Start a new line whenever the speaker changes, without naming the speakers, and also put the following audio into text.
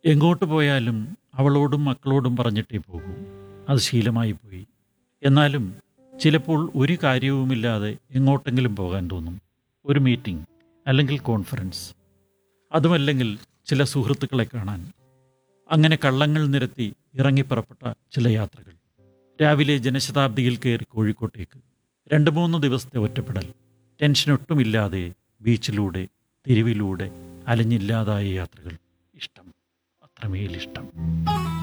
എങ്ങോട്ട് പോയാലും അവളോടും മക്കളോടും പറഞ്ഞിട്ടേ പോകൂ അത് ശീലമായി പോയി എന്നാലും ചിലപ്പോൾ ഒരു കാര്യവുമില്ലാതെ എങ്ങോട്ടെങ്കിലും പോകാൻ തോന്നും ഒരു മീറ്റിംഗ് അല്ലെങ്കിൽ കോൺഫറൻസ് അതുമല്ലെങ്കിൽ ചില സുഹൃത്തുക്കളെ കാണാൻ അങ്ങനെ കള്ളങ്ങൾ നിരത്തി ഇറങ്ങിപ്പുറപ്പെട്ട ചില യാത്രകൾ രാവിലെ ജനശതാബ്ദിയിൽ കയറി കോഴിക്കോട്ടേക്ക് രണ്ട് മൂന്ന് ദിവസത്തെ ഒറ്റപ്പെടൽ ടെൻഷനൊട്ടുമില്ലാതെ ബീച്ചിലൂടെ തെരുവിലൂടെ അലഞ്ഞില്ലാതായ യാത്രകൾ ഇഷ്ടം അത്രമേൽ ഇഷ്ടം